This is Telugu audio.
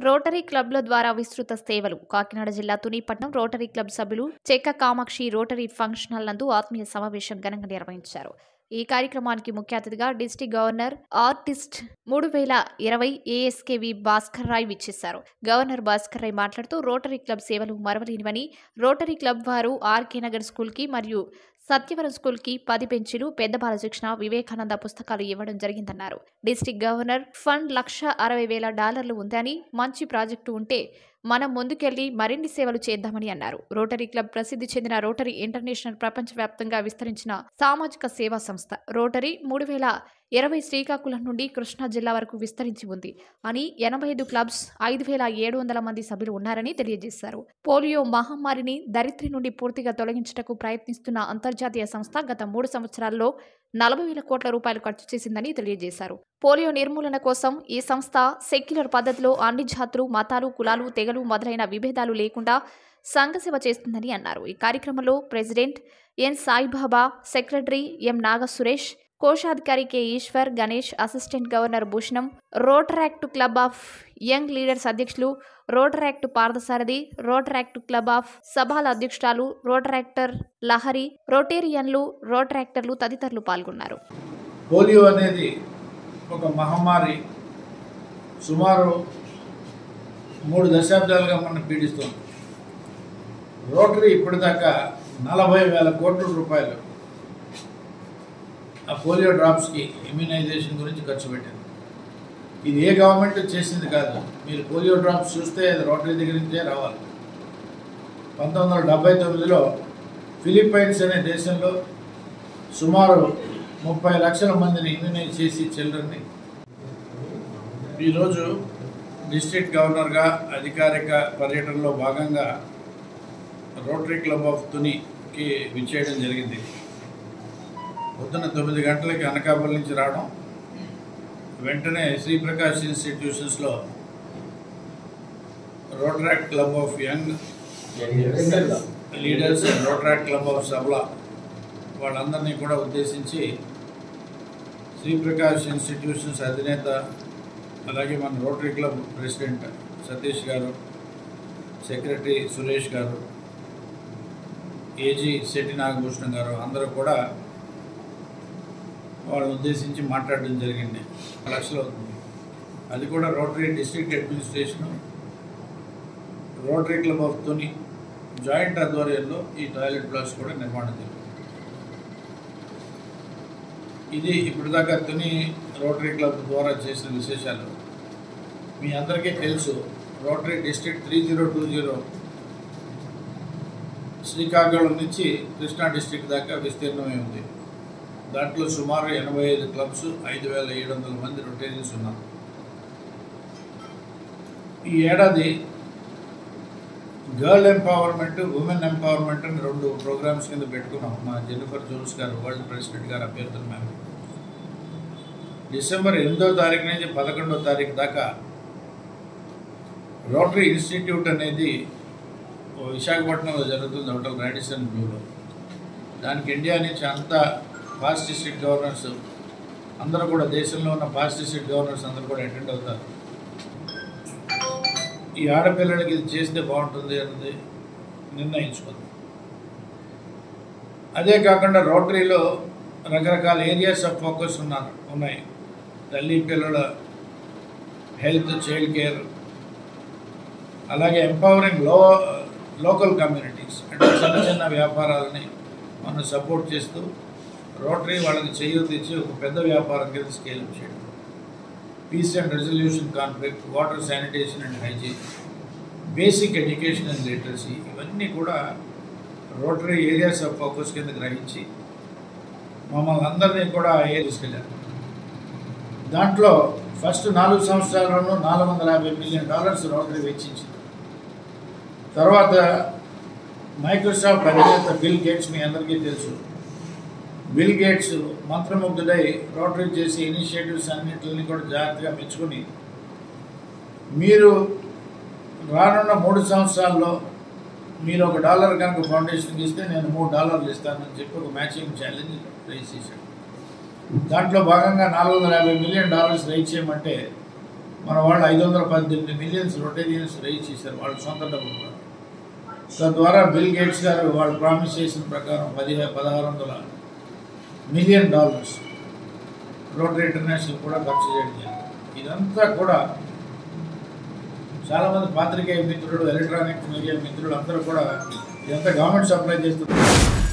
రోటరీ క్లబ్ల ద్వారా విస్తృత సేవలు కాకినాడ జిల్లా తునిపట్నం రోటరీ క్లబ్ సభ్యులు చెక్క కామాక్షి రోటరీ ఫంక్షన్ హాల్ నందు ఆత్మీయ సమావేశం ఘనంగా నిర్వహించారు ఈ కార్యక్రమానికి ముఖ్య అతిథిగా డిస్టిక్ గవర్నర్ ఆర్టిస్ట్ మూడు వేల ఇరవై ఏఎస్కేవి భాస్కర్ రాయ్ విచ్చేశారు గవర్నర్ భాస్కర్ రాయ్ మాట్లాడుతూ రోటరీ క్లబ్ సేవలు మరవలేనివని రోటరీ క్లబ్ వారు ఆర్కే నగర్ స్కూల్కి మరియు సత్యవరం స్కూల్కి పది బెంచీలు పెద్ద బాల శిక్షణ వివేకానంద పుస్తకాలు ఇవ్వడం జరిగిందన్నారు డిస్టిక్ గవర్నర్ ఫండ్ లక్ష అరవై వేల డాలర్లు ఉందని మంచి ప్రాజెక్టు ఉంటే మనం ముందుకెళ్లి మరిన్ని సేవలు చేద్దామని అన్నారు రోటరీ క్లబ్ ప్రసిద్ధి చెందిన రోటరీ ఇంటర్నేషనల్ ప్రపంచవ్యాప్తంగా విస్తరించిన సామాజిక సేవా సంస్థ రోటరీ మూడు వేల ఇరవై శ్రీకాకుళం నుండి కృష్ణా జిల్లా వరకు విస్తరించి ఉంది అని ఎనభై ఐదు క్లబ్స్ ఐదు వేల ఏడు వందల మంది సభ్యులు ఉన్నారని తెలియజేశారు పోలియో మహమ్మారిని దరిద్రి నుండి పూర్తిగా తొలగించుటకు ప్రయత్నిస్తున్న అంతర్జాతీయ సంస్థ గత మూడు సంవత్సరాల్లో నలభై వేల కోట్ల రూపాయలు ఖర్చు చేసిందని తెలియజేశారు పోలియో నిర్మూలన కోసం ఈ సంస్థ సెక్యులర్ పద్ధతిలో అన్ని జాతులు మతాలు కులాలు తెగలు మొదలైన విభేదాలు లేకుండా సంఘసేవ చేస్తుందని అన్నారు ఈ కార్యక్రమంలో president N Saibaba secretary M Naga Suresh కోశాధికారి K Eshwar Ganesh assistant governor Bhushanam Rotaract club of young leaders అధ్యక్షులు Rotaract Parthasarathi Rotaract club of సభాల అధ్యక్షురాలు రోటరాక్టర్ లహరి రోటేరియన్లు రోటరాక్టర్లు తదితరులు పాల్గొన్నారు పోలియో అనేది ఒక మహమ్మారి సుమారు మూడు దశాబ్దాలుగా మనం పీడిస్తుంది రోటరీ ఇప్పటిదాకా నలభై వేల కోట్ల రూపాయలు ఆ పోలియో డ్రాప్స్కి ఇమ్యునైజేషన్ గురించి ఖర్చు పెట్టింది ఇది ఏ గవర్నమెంట్ చేసింది కాదు మీరు పోలియో డ్రాప్స్ చూస్తే అది రోటరీ దగ్గర నుంచే రావాలి పంతొమ్మిది వందల డెబ్బై తొమ్మిదిలో ఫిలిప్పైన్స్ అనే దేశంలో సుమారు ముప్పై లక్షల మందిని ఇమ్యునైజ్ చేసి చిల్డ్రన్ని ఈరోజు డిస్ట్రిక్ట్ గవర్నర్గా అధికారిక పర్యటనలో భాగంగా రోటరీ క్లబ్ ఆఫ్ తునికి విచ్చేయడం జరిగింది పొద్దున్న తొమ్మిది గంటలకి అనకాపల్లి నుంచి రావడం వెంటనే శ్రీప్రకాష్ ఇన్స్టిట్యూషన్స్లో Rotaract club of young leaders Rotaract club of Sabla వాళ్ళందరినీ కూడా ఉద్దేశించి శ్రీప్రకాష్ ఇన్స్టిట్యూషన్స్ అధినేత అలాగే మన రోటరీ క్లబ్ ప్రెసిడెంట్ సతీష్ గారు సెక్రటరీ సురేష్ గారు ఏజీ శెట్టి నాగభూషణం గారు అందరూ కూడా వాళ్ళని ఉద్దేశించి మాట్లాడడం జరిగింది లక్షలు అవుతుంది అది కూడా Rotary district administration Rotary club of Tuni joint ఆధ్వర్యంలో ఈ టాయిలెట్ బ్లాక్స్ కూడా నిర్మాణం జరిగింది ఇది ఇప్పటిదాకా తుని రోటరీ క్లబ్ ద్వారా చేసిన విశేషాలు మీ అందరికీ తెలుసు Rotary district three zero two zero Srikakulam నుంచి కృష్ణా డిస్ట్రిక్ట్ దాకా విస్తీర్ణమై ఉంది దాంట్లో సుమారు ఎనభై ఐదు క్లబ్స్ ఐదు వేల ఏడు వందల మంది రొటేరియన్స్ ఉన్నారు ఈ ఏడాది గర్ల్ ఎంపవర్మెంట్ ఉమెన్ ఎంపవర్మెంట్ అని రెండు ప్రోగ్రామ్స్ కింద పెట్టుకున్నాం మా జెనిఫర్ జోన్స్ గారు వరల్డ్ ప్రెసిడెంట్ గారు అభ్యర్థులు మేము డిసెంబర్ ఎనిమిదో తారీఖు నుంచి పదకొండో తారీఖు దాకా రోటరీ ఇన్స్టిట్యూట్ అనేది ఓ విశాఖపట్నంలో జరుగుతుంది హోటల్ రాడిసన్ బ్యూలో దానికి ఇండియా నుంచి అంతా పాస్ట్ డిస్ట్రిక్ట్ గవర్నర్స్ అందరూ కూడా దేశంలో ఉన్న పాస్ట్ డిస్ట్రిక్ట్ గవర్నర్స్ అందరూ కూడా అటెండ్ అవుతారు ఈ ఆడపిల్లలకి ఇది చేస్తే బాగుంటుంది అన్నది నిర్ణయించుకుంది అదే కాకుండా రోటరీలో రకరకాల ఏరియాస్ ఆఫ్ ఫోకస్ ఉన్నారు ఉన్నాయి తల్లి పిల్లల హెల్త్ చైల్డ్ కేర్ అలాగే ఎంపవరింగ్ లో లోకల్ కమ్యూనిటీస్ అంటే చిన్న చిన్న వ్యాపారాలని మనం సపోర్ట్ చేస్తూ రోటరీ వాళ్ళకి చేయూతిచ్చి ఒక పెద్ద వ్యాపారం కింద స్కేల్ చేయడం peace and resolution conflict water sanitation and hygiene basic education and literacy ఇవన్నీ కూడా రోటరీ ఏరియాస్ ఆఫ్ ఫోకస్ కింద గ్రహించి మమ్మల్ని అందరినీ కూడా ఏ తీసుకెళ్ళారు దాంట్లో ఫస్ట్ నాలుగు సంవత్సరాల్లోనూ నాలుగు వందల యాభై మిలియన్ డాలర్స్ రోటరీ వెచ్చించింది తర్వాత మైక్రోసాఫ్ట్ అధినేత బిల్ గేట్స్ మీ అందరికీ తెలుసు బిల్ గేట్స్ మంత్రముగ్ధుడై రోటరీ చేసే ఇనిషియేటివ్స్ అన్నింటిని కూడా జాగ్రత్తగా మెచ్చుకుని మీరు రానున్న మూడు సంవత్సరాల్లో మీరు ఒక డాలర్ కనుక ఫౌండేషన్కి ఇస్తే నేను మూడు డాలర్లు ఇస్తానని చెప్పి ఒక మ్యాచింగ్ ఛాలెంజ్ రైజ్ చేశాడు దాంట్లో భాగంగా నాలుగు వందల యాభై మిలియన్ డాలర్స్ రైజ్ చేయమంటే మన వాళ్ళు ఐదు వందల పద్దెనిమిది మిలియన్స్ రొటేరియన్స్ రైజ్ చేశారు వాళ్ళ సొంత డబ్బులు తద్వారా బిల్ గేట్స్ గారు వాళ్ళు ప్రామిస్ చేసిన ప్రకారం పదిహే పదహారు వందల మిలియన్ డాలర్స్ రోటరీ ఇంటర్నేషనల్ కూడా ఖర్చు చేయడం జరిగింది ఇదంతా కూడా చాలామంది పాత్రికేయ మిత్రులు ఎలక్ట్రానిక్ మీడియా మిత్రులు అందరూ కూడా ఇదంతా గవర్నమెంట్ సప్లై చేస్తున్నారు